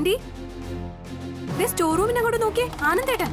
anti store റൂമിന് അങ്ങോട്ട് നോക്കിയേ ആനന്ദേട്ടൻ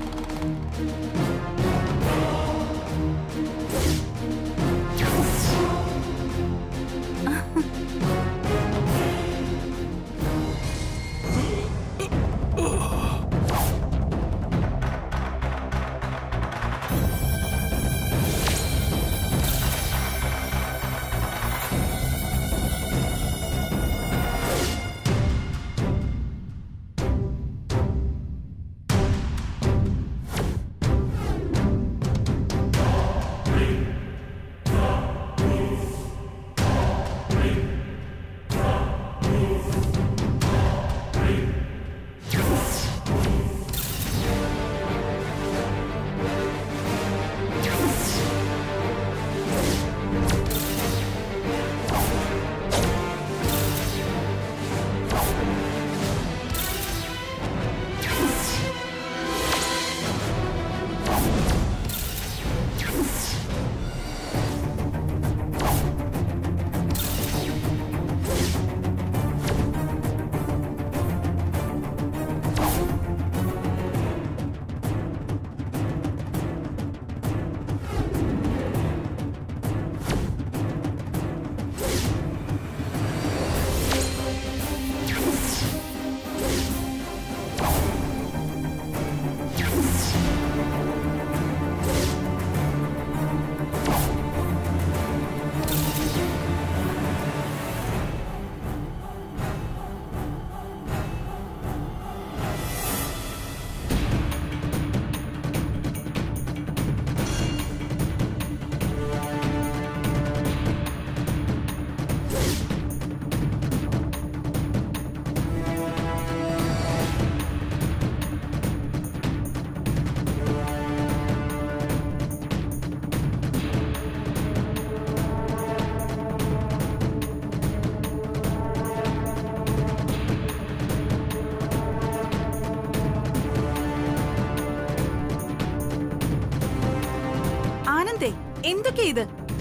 ആനന്ദേ എന്തൊക്കെ ഇത്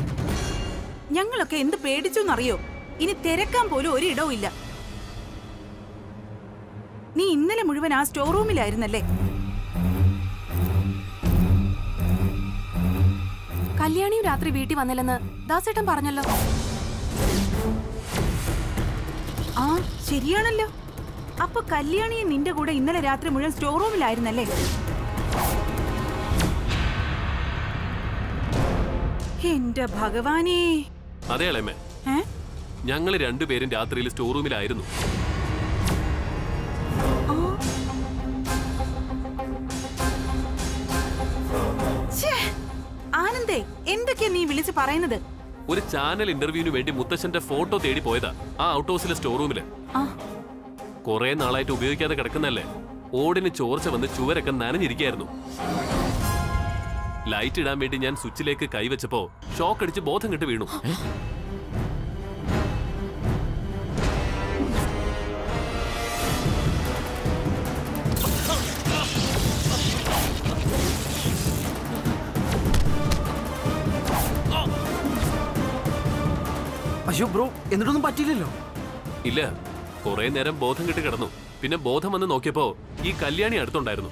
ഞങ്ങളൊക്കെ എന്ത് പേടിച്ചോന്നറിയോ ഇനി തിരക്കാൻ പോലും ഒരിടവും ഇല്ല നീ ഇന്നലെ മുഴുവൻ ആ സ്റ്റോർ റൂമിലായിരുന്നല്ലേ കല്യാണിയും രാത്രി വീട്ടിൽ വന്നില്ലെന്ന് ദാസേട്ടൻ പറഞ്ഞല്ലോ ആ ശരിയാണല്ലോ അപ്പൊ കല്യാണിയെ നിന്റെ കൂടെ ഇന്നലെ രാത്രി മുഴുവൻ സ്റ്റോർ റൂമിലായിരുന്നല്ലേ എന്റെ ഭഗവാനേ അതെ അളേമ്മേ ഏ ഞങ്ങൾ രണ്ടുപേരും രാത്രിയിൽ സ്റ്റോർ റൂമിലായിരുന്നു ഛേ, ആനന്ദേ എന്തൊക്കെയാ നീ വിളിച്ച് പറയുന്നത് ഒരു ചാനൽ ഇന്റർവ്യൂവിന് വേണ്ടി മുത്തശ്ശന്റെ ഫോട്ടോ തേടി പോയതാ ആ ഔട്ട് ഹൗസിലെ സ്റ്റോർ റൂമില് ആ കുറെ നാളായിട്ട് ഉപയോഗിക്കാതെ കിടക്കുന്നല്ലേ ഓടിന് ചോർച്ച വന്ന് ചുവരൊക്കെ നനഞ്ഞിരിക്കായിരുന്നു ലൈറ്റ് ഇടാൻ വേണ്ടി ഞാൻ സ്വിച്ചിലേക്ക് കൈവച്ചപ്പോ ഷോക്ക് അടിച്ച് ബോധം കെട്ട് വീണു അയ്യോ ബ്രോ എന്നിട്ടൊന്നും പറ്റിയില്ലല്ലോ ഇല്ല കുറെ നേരം ബോധം കെട്ട് കിടന്നു പിന്നെ ബോധം വന്ന് നോക്കിയപ്പോ ഈ കല്യാണി അടുത്തുണ്ടായിരുന്നു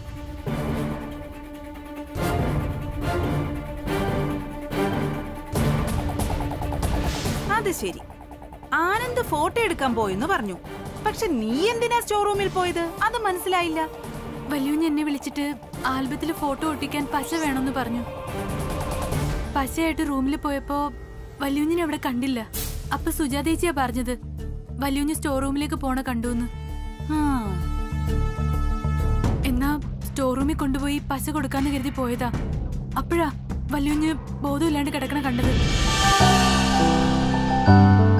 അത് ശരി ആനന്ദ് ഫോട്ടോ എടുക്കാൻ പോയെന്ന് പറഞ്ഞു പക്ഷെ നീ എന്തിനാ സ്റ്റോർ റൂമിൽ പോയത് അത് മനസ്സിലായില്ല വലിയുഞ്ഞ് എന്നെ വിളിച്ചിട്ട് ആൽബത്തിൽ ഫോട്ടോ ഒട്ടിക്കാൻ പശ വേണമെന്ന് പറഞ്ഞു പശയായിട്ട് റൂമിൽ പോയപ്പോ വലിയുഞ്ഞിനെ അവിടെ കണ്ടില്ല അപ്പൊ സുജാതേച്ചിയാ പറഞ്ഞത് വലിയുഞ്ഞ് സ്റ്റോർ റൂമിലേക്ക് പോണ കണ്ടുന്ന് ആ, എന്നാ സ്റ്റോർ റൂമിൽ കൊണ്ടുപോയി പശ കൊടുക്കാന്ന് കരുതി പോയതാ അപ്പോഴാ വലിയുഞ്ഞ് ബോധമില്ലാണ്ട് കിടക്കണ കണ്ടത്